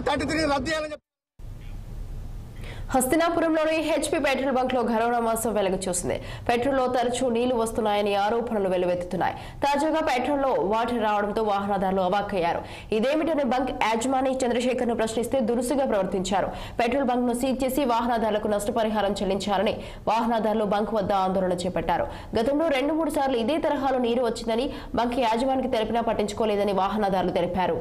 thirty three రద్దు చేయాలని చెప్పి హస్తినాపురంలోని హెచ్పీ పెట్రోల్ బంక్ లో కరోనా మాసం వెలుగు చూసింది పెట్రోల్ లో తరచూ నీళ్లు వస్తున్నాయని ఆరోపణలు వెల్లువెత్తుతున్నాయి తాజాగా పెట్రోల్ లో వాటర్ రావడంతో వాహనదారులు అవాక్కయ్యారు ఇదేమిటని బంక్ యాజమాని చంద్రశేఖర్ ను ప్రశ్నిస్తే దురుసుగా ప్రవర్తించారు పెట్రోల్ బంక్ ను సీజ్ చేసి వాహనదారులకు నష్టపరిహారం చెల్లించాలని వాహనదారులు బంక్ వద్ద ఆందోళన చేపట్టారు గతంలో రెండు మూడు సార్లు ఇదే తరహాలో నీరు వచ్చిందని బంక్ యాజమానికి తెలిపినా పట్టించుకోలేదని వాహనదారులు తెలిపారు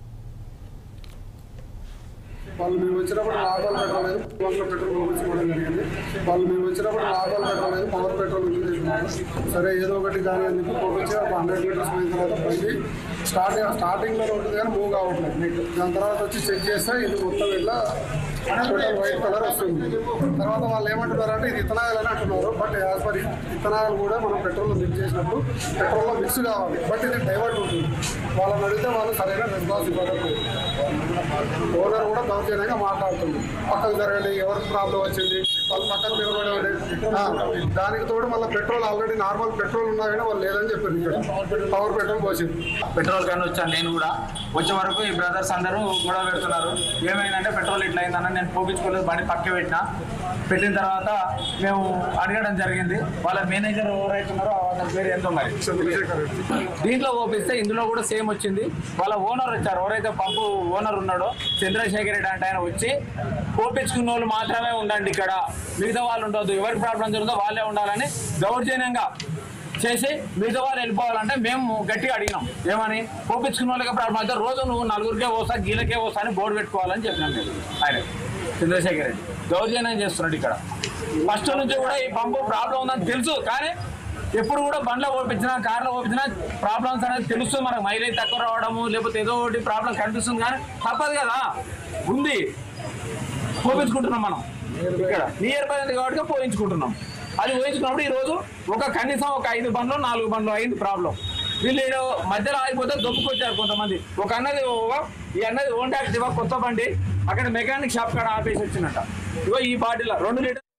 వాళ్ళు మేము వచ్చినప్పుడు నార్మల్ పెట్రోల్ లేదు పవర్ పెట్రోల్ పంపించుకోవడం జరిగింది వాళ్ళు మేము వచ్చినప్పుడు నార్మల్ పెట్రోల్ లేదు పవర్ పెట్రోల్ యూజ్ చేస్తున్నారు సరే ఏదో ఒకటి కానీ అని చెప్పి పంపించి ఒక హండ్రెడ్ మీటర్స్ పోయిన తర్వాత పోయి స్టార్టింగ్ స్టార్టింగ్లో ఉంటుంది కానీ మూవ్ కావట్లేదు నీకు దాని తర్వాత వచ్చి చెక్ చేస్తే ఇది మొత్తం ఇట్లా టోటల్ వైట్ కలర్ వస్తుంది తర్వాత వాళ్ళు ఏమంటున్నారు అంటే ఇది ఇథనాయల్ అని అంటున్నారు బట్ యాజ్ పర్ ఇథనాయల్ కూడా మనం పెట్రోల్ మిక్స్ చేసినప్పుడు పెట్రోల్లో మిక్స్ కావాలి బట్ ఇది డైవర్ట్ ఉంటుంది వాళ్ళని అడిగితే వాళ్ళు సరైన రెస్పాన్స్ ఇవ్వకపోయింది ఓనర్ కూడా దౌర్జన్యంగా మాట్లాడుతుంది పక్కకు జరగండి ఎవరికి ప్రాబ్లం వచ్చింది వాళ్ళు పక్కన నిలబడండి ఆ, దానికి తోడు మళ్ళీ పెట్రోల్ ఆల్రెడీ నార్మల్ పెట్రోల్ ఉన్నా కానీ వాళ్ళు లేదని చెప్పారు ఇక్కడ పవర్ పెట్రోల్ పోసింది పెట్రోల్ కానీ వచ్చాను నేను కూడా వచ్చే వరకు ఈ బ్రదర్స్ అందరూ గొడవ పెడుతున్నారు ఏమైందంటే పెట్రోల్ ఇట్లా అయిందన్న నేను పోపించుకోలేదు బండి పక్క పెట్టిన పెట్టిన తర్వాత మేము అడగడం జరిగింది వాళ్ళ మేనేజర్ ఎవరైతున్నారో అతని పేరు ఎంతో మరి చంద్రశేఖర్ రెడ్డి దీంట్లో ఓపిస్తే ఇందులో కూడా సేమ్ వచ్చింది వాళ్ళ ఓనర్ వచ్చారు ఎవరైతే పంపు ఓనర్ ఉన్నాడో చంద్రశేఖర్ రెడ్డి అంటే ఆయన వచ్చి పోపించుకున్న వాళ్ళు మాత్రమే ఉండండి ఇక్కడ మిగతా వాళ్ళు ఉండొద్దు ఎవరి ప్రాబ్లం జరుగుతుందో వాళ్ళే ఉండాలని దౌర్జన్యంగా చేసి మిగతా వాళ్ళు వెళ్ళిపోవాలంటే మేము గట్టిగా అడిగినాం ఏమని పోపించుకున్న వాళ్ళకి ప్రాబ్లం అయితే రోజు నువ్వు నలుగురికే పోసా గీలకే పోసా అని బోర్డు పెట్టుకోవాలని చెప్పినాం నేను ఆయన చంద్రశేఖర్ రెడ్డి దౌర్జన్యం చేస్తున్నాడు ఇక్కడ ఫస్ట్ నుంచి కూడా ఈ పంపు ప్రాబ్లం ఉందని తెలుసు కానీ ఎప్పుడు కూడా బండ్లో ఓపించినా కార్లో ఓపించినా ప్రాబ్లమ్స్ అనేది తెలుస్తుంది మనకు మైలేజ్ తక్కువ రావడము లేకపోతే ఏదో ఒకటి ప్రాబ్లం కనిపిస్తుంది కానీ తప్పదు కదా ఉంది పోపించుకుంటున్నాం మనం ఇక్కడ నియర్ బై ఉంది కాబట్టి పోయించుకుంటున్నాం అది పోయించుకున్నప్పుడు ఈ రోజు ఒక కనీసం ఒక ఐదు బండ్లు నాలుగు బండ్లు అయింది ప్రాబ్లం వీళ్ళు ఈడ మధ్యలో ఆగిపోతే దొప్పుకొచ్చారు కొంతమంది ఒక అన్నది ఓ- ఈ అన్నది ఓన్ ట్యాక్స్ ఇవ్వ కొత్త బండి అక్కడ మెకానిక్ షాప్ కాడ ఆపేసి వచ్చినట్ట ఇగో ఈ బాటిల్ రెండు లీటర్